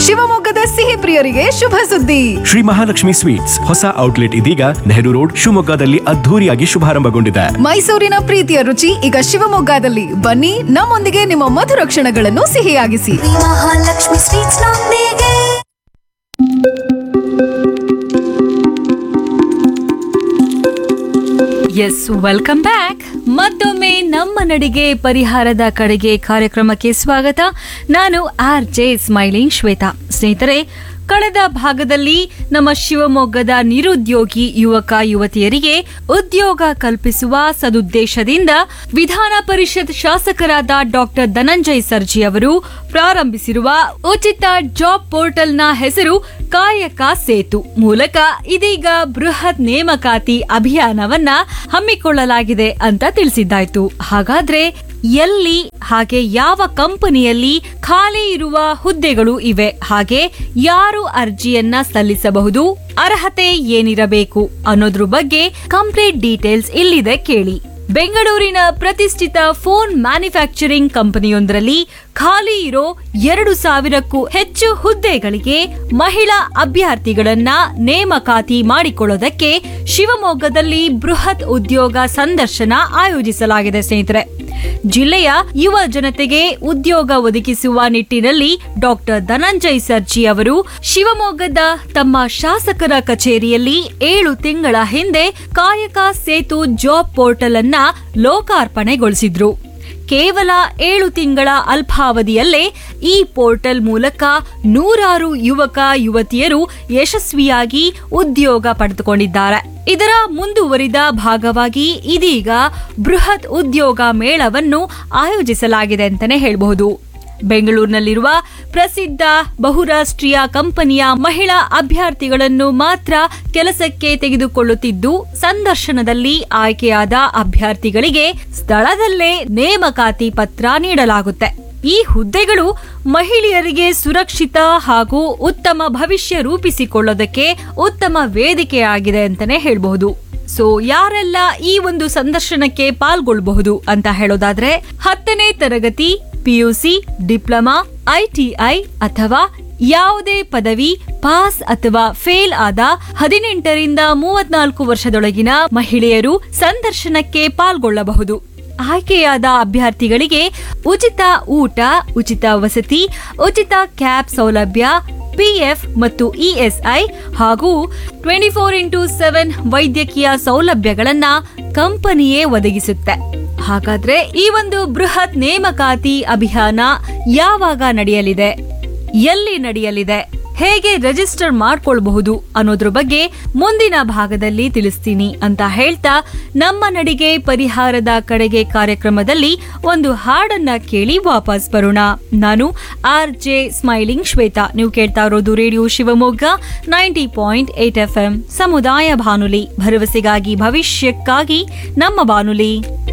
ಶಿವಮೊಗ್ಗದ ಸಿಹಿ ಪ್ರಿಯರಿಗೆ ಶುಭ ಸುದ್ದಿ ಶ್ರೀ ಮಹಾಲಕ್ಷ್ಮಿ ಸ್ವೀಟ್ಸ್ ಹೊಸ ಔಟ್ಲೆಟ್ ಇದೀಗ ನೆಹರು ರೋಡ್ ಶಿವಮೊಗ್ಗದಲ್ಲಿ ಅದ್ಧೂರಿಯಾಗಿ ಶುಭಾರಂಭಗೊಂಡಿದೆ ಮೈಸೂರಿನ ಪ್ರೀತಿಯ ರುಚಿ ಈಗ ಶಿವಮೊಗ್ಗದಲ್ಲಿ ಬನ್ನಿ ನಮ್ಮೊಂದಿಗೆ ನಿಮ್ಮ ಮಧುರ ಕ್ಷಣಗಳನ್ನು ಸಿಹಿಯಾಗಿಸಿ ಶ್ರೀ ಮಹಾಲಕ್ಷ್ಮಿ ಸ್ವೀಟ್ಸ್ ನೊಂದಿಗೆ ಎಸ್ ವೆಲ್ಕಮ್ ಬ್ಯಾಕ್ ಮತ್ತೊಮ್ಮೆ ನಮ್ಮ ನಡಿಗೆ ಪರಿಹಾರದ ಕಡೆಗೆ ಕಾರ್ಯಕ್ರಮಕ್ಕೆ ಸ್ವಾಗತ ನಾನು ಆರ್ ಜೆ ಸ್ಮೈಲಿಂಗ್ ಶ್ವೇತಾ ಸ್ನೇಹಿತರೆ ಕಳೆದ ಭಾಗದಲ್ಲಿ ನಮ್ಮ ಶಿವಮೊಗ್ಗದ ನಿರುದ್ಯೋಗಿ ಯುವಕ ಯುವತಿಯರಿಗೆ ಉದ್ಯೋಗ ಕಲ್ಪಿಸುವ ಸದುದ್ದೇಶದಿಂದ ವಿಧಾನ ಪರಿಷತ್ ಶಾಸಕರಾದ ಡಾಕ್ಟರ್ ಧನಂಜಯ್ ಸರ್ಜಿ ಅವರು ಪ್ರಾರಂಭಿಸಿರುವ ಉಚಿತ ಜಾಬ್ ಪೋರ್ಟಲ್ನ ಹೆಸರು ಕಾಯಕ ಸೇತು ಮೂಲಕ ಇದೀಗ ಬೃಹತ್ ನೇಮಕಾತಿ ಅಭಿಯಾನವನ್ನ ಹಮ್ಮಿಕೊಳ್ಳಲಾಗಿದೆ ಅಂತ ತಿಳಿಸಿದ್ದಾಯ್ತು ಹಾಗಾದ್ರೆ ಎಲ್ಲಿ ಹಾಗೆ ಯಾವ ಕಂಪನಿಯಲ್ಲಿ ಖಾಲಿ ಇರುವ ಹುದ್ದೆಗಳು ಇವೆ ಹಾಗೆ ಯಾರು ಅರ್ಜಿಯನ್ನ ಸಲ್ಲಿಸಬಹುದು ಅರ್ಹತೆ ಏನಿರಬೇಕು ಅನ್ನೋದ್ರ ಬಗ್ಗೆ ಕಂಪ್ಲೀಟ್ ಡೀಟೇಲ್ಸ್ ಇಲ್ಲಿದೆ ಕೇಳಿ ಬೆಂಗಳೂರಿನ ಪ್ರತಿಷ್ಠಿತ ಫೋನ್ ಮ್ಯಾನುಫ್ಯಾಕ್ಚರಿಂಗ್ ಕಂಪನಿಯೊಂದರಲ್ಲಿ ಖಾಲಿ ಇರೋ ಎರಡು ಸಾವಿರಕ್ಕೂ ಹೆಚ್ಚು ಹುದ್ದೆಗಳಿಗೆ ಮಹಿಳಾ ಅಭ್ಯರ್ಥಿಗಳನ್ನ ನೇಮಕಾತಿ ಮಾಡಿಕೊಳ್ಳೋದಕ್ಕೆ ಶಿವಮೊಗ್ಗದಲ್ಲಿ ಬೃಹತ್ ಉದ್ಯೋಗ ಸಂದರ್ಶನ ಆಯೋಜಿಸಲಾಗಿದೆ ಸ್ನೇಹಿತರೆ ಜಿಲ್ಲೆಯ ಯುವ ಜನತೆಗೆ ಉದ್ಯೋಗ ಒದಗಿಸುವ ನಿಟ್ಟಿನಲ್ಲಿ ಡಾಕ್ಟರ್ ಧನಂಜಯ್ ಸರ್ಜಿ ಅವರು ಶಿವಮೊಗ್ಗದ ತಮ್ಮ ಶಾಸಕರ ಕಚೇರಿಯಲ್ಲಿ ಏಳು ತಿಂಗಳ ಹಿಂದೆ ಕಾಯಕ ಸೇತು ಜಾಬ್ ಪೋರ್ಟಲ್ ಅನ್ನ ಲೋಕಾರ್ಪಣೆಗೊಳಿಸಿದ್ರು ಕೇವಲ ಏಳು ತಿಂಗಳ ಅಲ್ಪಾವಧಿಯಲ್ಲೇ ಈ ಪೋರ್ಟಲ್ ಮೂಲಕ ನೂರಾರು ಯುವಕ ಯುವತಿಯರು ಯಶಸ್ವಿಯಾಗಿ ಉದ್ಯೋಗ ಪಡೆದುಕೊಂಡಿದ್ದಾರೆ ಇದರ ಮುಂದುವರಿದ ಭಾಗವಾಗಿ ಇದೀಗ ಬೃಹತ್ ಉದ್ಯೋಗ ಮೇಳವನ್ನು ಆಯೋಜಿಸಲಾಗಿದೆ ಅಂತಾನೆ ಹೇಳಬಹುದು ಬೆಂಗಳೂರಿನಲ್ಲಿರುವ ಪ್ರಸಿದ್ಧ ಬಹುರಾಷ್ಟ್ರೀಯ ಕಂಪನಿಯ ಮಹಿಳಾ ಅಭ್ಯರ್ಥಿಗಳನ್ನು ಮಾತ್ರ ಕೆಲಸಕ್ಕೆ ತೆಗೆದುಕೊಳ್ಳುತ್ತಿದ್ದು ಸಂದರ್ಶನದಲ್ಲಿ ಆಯ್ಕೆಯಾದ ಅಭ್ಯರ್ಥಿಗಳಿಗೆ ಸ್ಥಳದಲ್ಲೇ ನೇಮಕಾತಿ ಪತ್ರ ನೀಡಲಾಗುತ್ತೆ ಈ ಹುದ್ದೆಗಳು ಮಹಿಳೆಯರಿಗೆ ಸುರಕ್ಷಿತ ಹಾಗೂ ಉತ್ತಮ ಭವಿಷ್ಯ ರೂಪಿಸಿಕೊಳ್ಳೋದಕ್ಕೆ ಉತ್ತಮ ವೇದಿಕೆಯಾಗಿದೆ ಅಂತಾನೆ ಹೇಳಬಹುದು ಸೊ ಯಾರೆಲ್ಲ ಈ ಒಂದು ಸಂದರ್ಶನಕ್ಕೆ ಪಾಲ್ಗೊಳ್ಳಬಹುದು ಅಂತ ಹೇಳೋದಾದ್ರೆ ಹತ್ತನೇ ತರಗತಿ ಪಿಯುಸಿ ಡಿಪ್ಲೊಮಾ ಐಟಿಐ ಅಥವಾ ಯಾವುದೇ ಪದವಿ ಪಾಸ್ ಅಥವಾ ಫೇಲ್ ಆದ ಹದಿನೆಂಟರಿಂದ ಮೂವತ್ನಾಲ್ಕು ವರ್ಷದೊಳಗಿನ ಮಹಿಳೆಯರು ಸಂದರ್ಶನಕ್ಕೆ ಪಾಲ್ಗೊಳ್ಳಬಹುದು ಆಯ್ಕೆಯಾದ ಅಭ್ಯರ್ಥಿಗಳಿಗೆ ಉಚಿತ ಊಟ ಉಚಿತ ವಸತಿ ಉಚಿತ ಕ್ಯಾಬ್ ಸೌಲಭ್ಯ ಪಿಎಫ್ ಮತ್ತು ಇಎಸ್ಐ ಹಾಗೂ ಟ್ವೆಂಟಿ ಫೋರ್ ಇಂಟು ಸೆವೆನ್ ವೈದ್ಯಕೀಯ ಸೌಲಭ್ಯಗಳನ್ನ ಕಂಪನಿಯೇ ಒದಗಿಸುತ್ತೆ ಹಾಗಾದ್ರೆ ಈ ಒಂದು ಬೃಹತ್ ನೇಮಕಾತಿ ಅಭಿಯಾನ ಯಾವಾಗ ನಡೆಯಲಿದೆ ಎಲ್ಲಿ ನಡೆಯಲಿದೆ ಹೇಗೆ ರಿಜಿಸ್ಟರ್ ಮಾಡ್ಕೊಳ್ಬಹುದು ಅನ್ನೋದ್ರ ಬಗ್ಗೆ ಮುಂದಿನ ಭಾಗದಲ್ಲಿ ತಿಳಿಸ್ತೀನಿ ಅಂತ ಹೇಳ್ತಾ ನಮ್ಮ ನಡಿಗೆ ಪರಿಹಾರದ ಕಡೆಗೆ ಕಾರ್ಯಕ್ರಮದಲ್ಲಿ ಒಂದು ಹಾಡನ್ನ ಕೇಳಿ ವಾಪಸ್ ಬರೋಣ ನಾನು ಆರ್ ಜೆ ಸ್ಮೈಲಿಂಗ್ ಶ್ವೇತಾ ನೀವು ಕೇಳ್ತಾ ಇರೋದು radio Shivamogga ninety point eight F M ಸಮುದಾಯ ಬಾನುಲಿ ಭರವಸೆಗಾಗಿ ಭವಿಷ್ಯಕ್ಕಾಗಿ ನಮ್ಮ ಬಾನುಲಿ